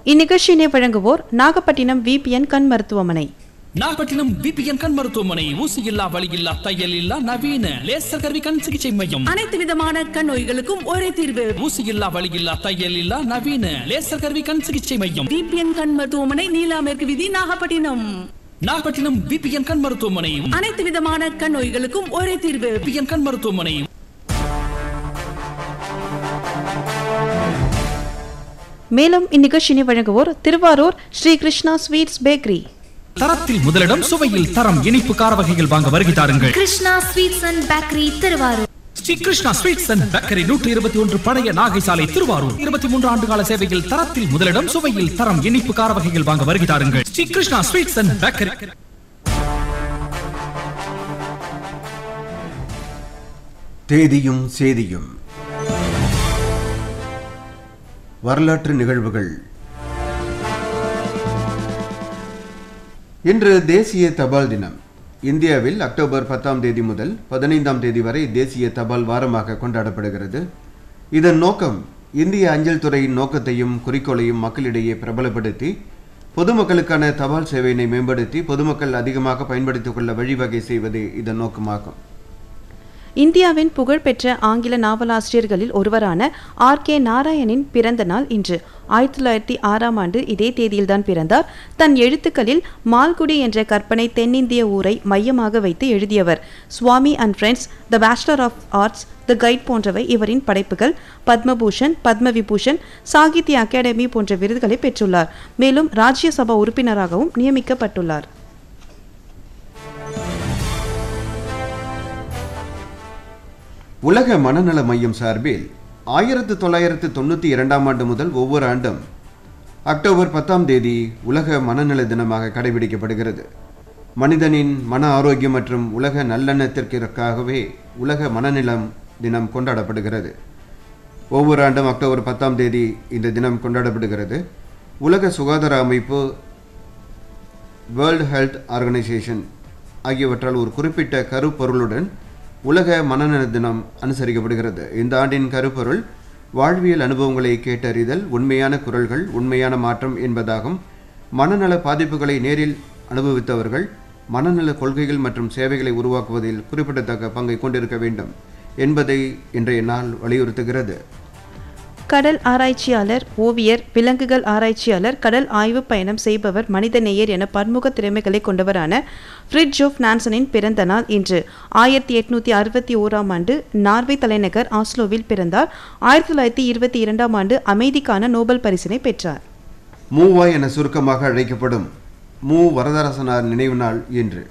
இந்நிகழ்ச்சியினை வழங்குவோர் நாகப்பட்டினம் விபிஎன் கண் மருத்துவமனை நாகப்பட்டினம் பிபிஎன் கண் மருத்துவமனை ஊசி இல்லா வலி இல்லா தையல் இல்லா நவீன லேசர் கருவி கண் சிகிச்சை மையம் அனைத்து விதமான கண் நோய்களுக்கும் ஒரே தீர்வு ஊசி இல்லா வலி இல்லா தையல் இல்லா நவீன லேசர் கருவி கண் சிகிச்சை மையம் பிபிஎன் கண் மருத்துவமனை நீலா மேற்கு விதி நாகப்பட்டினம் நாகப்பட்டினம் பிபிஎன் கண் மருத்துவமனை அனைத்து விதமான கண் நோய்களுக்கும் ஒரே தீர்வு பிபிஎன் கண் மருத்துவமனை மேலும் இந்நிகழ்ச்சியினை வழங்குவோர் திருவாரூர் ஸ்ரீ கிருஷ்ணா ஸ்வீட்ஸ் பேக்கரி தரத்தில் முதலிடம் சுவையில் தரம் இனிப்பு கார வகைகள் வாங்க வருகை தாருங்கள் Krishna sweets and bakery Thiruvarur Sri Krishna sweets and bakery நூற்றி இருபத்தி ஒன்று பழைய நாகை சாலை திருவாரூர் இருபத்தி மூன்று ஆண்டு கால சேவையில் தரத்தில் முதலிடம் சுவையில் தரம் இனிப்பு கார வகைகள் வாங்க வருகை தாருங்கள் Sri Krishna sweets and bakery தேதியும் சேதியும் வரலாற்று நிகழ்வுகள் இன்று தேசிய தபால் தினம் இந்தியாவில் அக்டோபர் பத்தாம் தேதி முதல் பதினைந்தாம் தேதி வரை தேசிய தபால் வாரமாக கொண்டாடப்படுகிறது இதன் நோக்கம் இந்திய அஞ்சல் துறையின் நோக்கத்தையும் குறிக்கோளையும் மக்களிடையே பிரபலப்படுத்தி பொதுமக்களுக்கான தபால் சேவையினை மேம்படுத்தி பொதுமக்கள் அதிகமாக பயன்படுத்திக் கொள்ள வழிவகை செய்வதே இதன் நோக்கமாகும் இந்தியாவின் புகழ்பெற்ற ஆங்கில நாவலாசிரியர்களில் ஒருவரான ஆர் கே நாராயணின் பிறந்த நாள் இன்று ஆயிரத்தி தொள்ளாயிரத்தி ஆறாம் ஆண்டு இதே தேதியில்தான் பிறந்தார் தன் எழுத்துக்களில் மால்குடி என்ற கற்பனை தென்னிந்திய ஊரை மையமாக வைத்து எழுதியவர் Swami and friends the bachelor of arts the guide போன்றவை இவரின் படைப்புகள் பத்மபூஷன் பத்மவிபூஷன் சாகித்ய அகாடமி போன்ற விருதுகளை பெற்றுள்ளார் மேலும் ராஜ்யசபா உறுப்பினராகவும் நியமிக்கப்பட்டுள்ளார் உலக மனநல மையம் சார்பில் ஆயிரத்து தொள்ளாயிரத்து தொண்ணூற்றி இரண்டாம் ஆண்டு முதல் ஒவ்வொரு ஆண்டும் அக்டோபர் பத்தாம் தேதி உலக மனநல தினமாக கடைபிடிக்கப்படுகிறது மனிதனின் மன ஆரோக்கியம் மற்றும் உலக நல்லெண்ணத்திற்காகவே உலக மனநலம் தினம் கொண்டாடப்படுகிறது ஒவ்வொரு ஆண்டும் அக்டோபர் பத்தாம் தேதி இந்த தினம் கொண்டாடப்படுகிறது உலக சுகாதார அமைப்பு வேர்ல்டு ஹெல்த் ஆர்கனைசேஷன் ஆகியவற்றால் ஒரு குறிப்பிட்ட கருப்பொருளுடன் உலக மனநல தினம் அனுசரிக்கப்படுகிறது இந்த ஆண்டின் கருப்பொருள் வாழ்வியல் அனுபவங்களை கேட்டறிதல் உண்மையான குரல்கள் உண்மையான மாற்றம் என்பதாகும் மனநல பாதிப்புகளை நேரில் அனுபவித்தவர்கள் மனநல கொள்கைகள் மற்றும் சேவைகளை உருவாக்குவதில் குறிப்பிடத்தக்க பங்கை கொண்டிருக்க வேண்டும் என்பதை இன்றைய நாள் வலியுறுத்துகிறது கடல் ஆராய்ச்சியாளர் ஓவியர் விலங்குகள் ஆராய்ச்சியாளர் கடல் ஆய்வு பயணம் செய்பவர் மனிதநேயர் என பன்முக திறமைகளை கொண்டவரான ஃப்ரிட்ஜோஃப் நான்சனின் பிறந்த நாள் இன்று ஆயிரத்தி எட்நூத்தி அறுபத்தி ஓராம் ஆண்டு நார்வே தலைநகர் ஆஸ்லோவில் பிறந்தார் ஆயிரத்தி தொள்ளாயிரத்தி இருபத்தி இரண்டாம் ஆண்டு அமைதிக்கான நோபல் பரிசினை பெற்றார் மூவா என சுருக்கமாக அழைக்கப்படும் மு வரதராசனார் நினைவு நாள் இன்று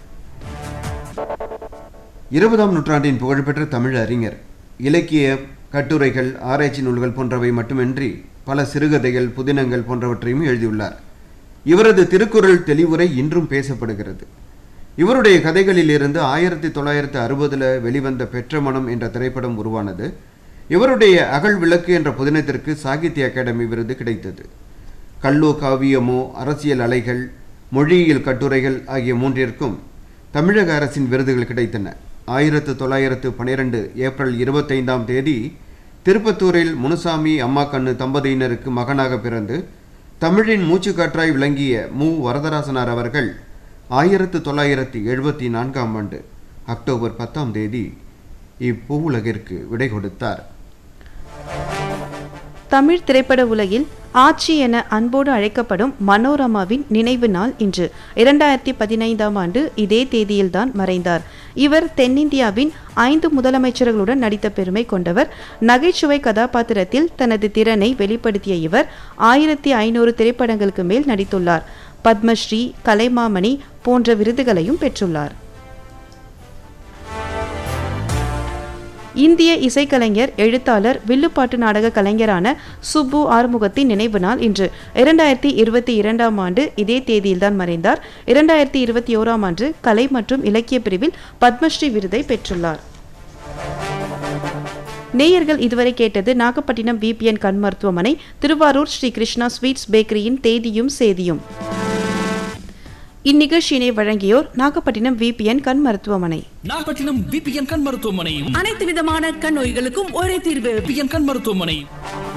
இருபதாம் நூற்றாண்டின் புகழ்பெற்ற தமிழ் அறிஞர் இலக்கிய கட்டுரைகள் ஆராய்ச்சி நூல்கள் போன்றவை மட்டுமின்றி பல சிறுகதைகள் புதினங்கள் போன்றவற்றையும் எழுதியுள்ளார் இவரது திருக்குறள் தெளிவுரை இன்றும் பேசப்படுகிறது இவருடைய கதைகளிலிருந்து ஆயிரத்தி தொள்ளாயிரத்தி அறுபதில் வெளிவந்த பெற்ற மனம் என்ற திரைப்படம் உருவானது இவருடைய அகழ் விளக்கு என்ற புதினத்திற்கு சாகித்ய அகாடமி விருது கிடைத்தது கல்லோ காவியமோ அரசியல் அலைகள் மொழியியல் கட்டுரைகள் ஆகிய மூன்றிற்கும் தமிழக அரசின் விருதுகள் கிடைத்தன ஆயிரத்து தொள்ளாயிரத்து பன்னிரண்டு ஏப்ரல் இருபத்தைந்தாம் தேதி திருப்பத்தூரில் முனுசாமி அம்மாக்கண்ணு தம்பதியினருக்கு மகனாக பிறந்து தமிழின் மூச்சுக்காற்றாய் விளங்கிய மு வரதராசனார் அவர்கள் ஆயிரத்து தொள்ளாயிரத்தி எழுபத்தி நான்காம் ஆண்டு அக்டோபர் பத்தாம் தேதி இப்பூவுலகிற்கு விடை கொடுத்தார் தமிழ் திரைப்பட உலகில் ஆட்சி என அன்போடு அழைக்கப்படும் மனோரமாவின் நினைவு நாள் இன்று இரண்டாயிரத்தி பதினைந்தாம் ஆண்டு இதே தேதியில்தான் மறைந்தார் இவர் தென்னிந்தியாவின் ஐந்து முதலமைச்சர்களுடன் நடித்த பெருமை கொண்டவர் நகைச்சுவை கதாபாத்திரத்தில் தனது திறனை வெளிப்படுத்திய இவர் ஆயிரத்தி ஐநூறு திரைப்படங்களுக்கு மேல் நடித்துள்ளார் பத்மஸ்ரீ கலைமாமணி போன்ற விருதுகளையும் பெற்றுள்ளார் இந்திய இசைக்கலைஞர் எழுத்தாளர் வில்லுப்பாட்டு நாடக கலைஞரான சுப்பு ஆறுமுகத்தின் நினைவு நாள் இன்று இரண்டாயிரத்தி இருபத்தி இரண்டாம் ஆண்டு இதே தேதியில்தான் மறைந்தார் இரண்டாயிரத்தி இருபத்தி ஓராம் ஆண்டு கலை மற்றும் இலக்கிய பிரிவில் பத்மஸ்ரீ விருதை பெற்றுள்ளார் நேயர்கள் இதுவரை கேட்டது நாகப்பட்டினம் பிபிஎன் கண் மருத்துவமனை திருவாரூர் ஸ்ரீ கிருஷ்ணா ஸ்வீட்ஸ் பேக்கரியின் தேதியும் சேதியும் இந்நிகழ்ச்சியினை வழங்கியோர் நாகப்பட்டினம் விபிஎன் கண் மருத்துவமனை நாகப்பட்டினம் பிபிஎன் கண் மருத்துவமனை அனைத்து விதமான கண் நோய்களுக்கும் ஒரே தீர்வு பிபிஎன் கண் மருத்துவமனை